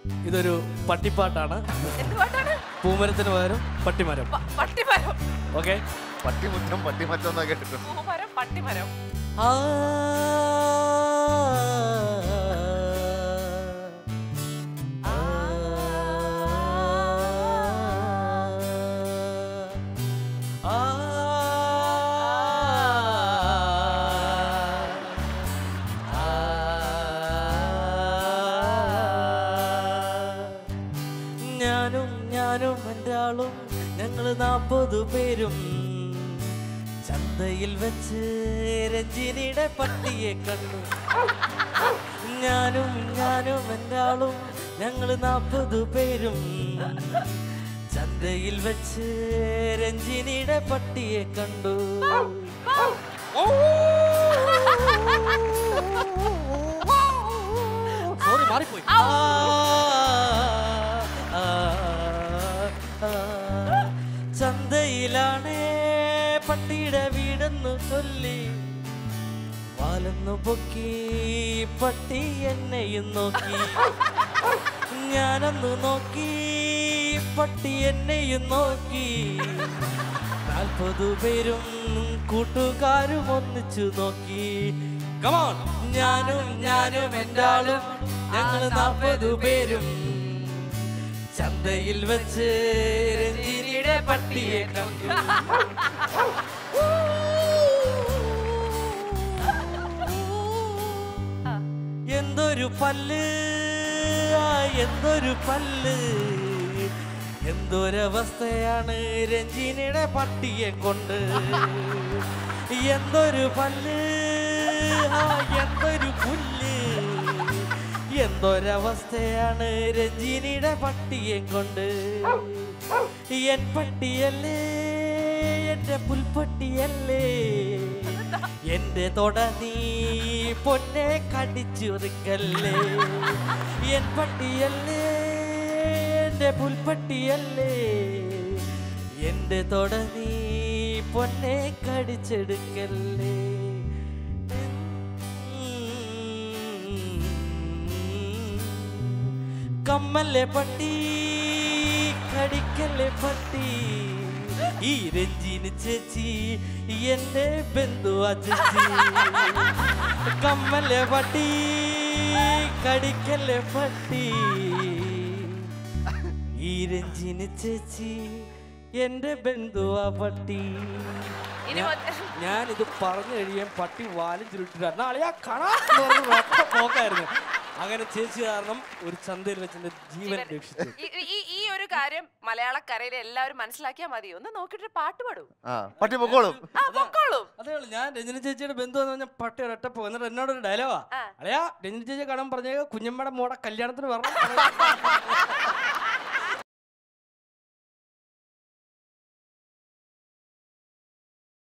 ഇതൊരു പട്ടിപ്പാട്ടാണ് എന്ത് പാട്ടാണ് പൂമരത്തിന് പകരം പട്ടിമരം പ- പട്ടിമരം ഓക്കെ പട്ടിമുറ്റം പട്ടിമറ്റം എന്നാ കേട്ടു പൂമരം പട്ടിമരം ആ ഞാനും ഞാനും എൻ്റെ ആളും ഞങ്ങൾ നാൽപ്പത് പേരും ചന്തയിൽ വെച്ച് രഞ്ജിനിയുടെ പട്ടിയെ കണ്ടു ഞാനും ഞാനും എൻ്റെ ആളും ഞങ്ങൾ നാൽപ്പത് പേരും ചന്തയിൽ വെച്ച് രഞ്ജിനിയുടെ പട്ടിയെ കണ്ടു സോറി മാറിപ്പോയി ആ, ആ, ആ. ചന്തയിലാണേ പട്ടിയുടെ വീടെന്ന് ചൊല്ലി വാലന്നു പൊക്കി പട്ടി എന്നെയും നോക്കി ഞാനൊന്നു നോക്കി പട്ടി എന്നെയും നോക്കി നാൽപ്പത് പേരും കൂട്ടുകാരും ഒന്നിച്ചു നോക്കി കമോൺ ഞാനും ഞാനും എൻ്റെ ആളും ഞങ്ങൾ നാൽപ്പത് പേരും ചന്തയിൽ വെച്ച് രഞ്ജിനിയുടെ പട്ടിയെ കണ്ടു എന്തൊരു പല്ല് ആ, എന്തൊരു പല്ല് എന്തൊരവസ്ഥയാണ് രഞ്ജിനിയുടെ പട്ടിയെ കൊണ്ട് എന്തൊരു പല്ല് ആ, എന്തൊരു പുല്ല് എന്തൊരവസ്ഥയാണ് രഞ്ജിനിയുടെ പട്ടിയെ കൊണ്ട് എൻ പട്ടിയല്ലേ എന്റെ പുൽപ്പട്ടിയല്ലേ എന്റെ തൊട നീ പൊന്നെ കടിച്ചുറിക്കല്ലേ എൻ പട്ടിയല്ലേ എന്റെ പുൽപ്പട്ടിയല്ലേ എന്റെ തൊട നീ പൊന്നെ കടിച്ചെടുക്കല്ലേ കമ്മല്ലേ പട്ടി കടിക്കല്ലേ പട്ടി ഈ രഞ്ജിന് ചേച്ചി എന്റെ ബന്ധുവാ ചേച്ചി കമ്മല്ലേ പട്ടി കടിക്കല്ലേ പട്ടി ഈ രഞ്ജിന് ചേച്ചി എന്റെ ബന്ധുവാ പട്ടി ഇനി മറ്റേ- ഞാൻ ഇത് പറഞ്ഞു കഴിയാൻ പട്ടി വാലും ചുരുട്ടിട്ട് നാളെ ആ കാണാൻ നോക്കായിരുന്നു അങ്ങനെ ചേച്ചി കാരണം ഒരു ചന്തയിൽ വെച്ച് എന്റെ ജീവൻ രക്ഷിച്ചു ഈ- ഈ- ഈ ഈ ഒരു കാര്യം മലയാളക്കരയിലെ എല്ലാവരും മനസ്സിലാക്കിയാൽ മതി ഒന്ന് നോക്കിയിട്ട് പാട്ട് പാടൂ ആ പട്ടി പൊക്കോളും ആ പൊക്കോളും അതേ ഉള്ളൂ ഞാൻ രഞ്ജന ചേച്ചിയുടെ ബന്ധു എന്ന് പറഞ്ഞാൽ പട്ടി ഒരൊറ്റ പോകും എന്നിട്ട് എന്നോടൊരു ഡയലോഗാ ആ. അല്ലയാ രഞ്ജന ചേച്ചി കാണാൻ പറഞ്ഞേ കുഞ്ഞമ്മയുടെ മോടെ കല്യാണത്തിന് വരണം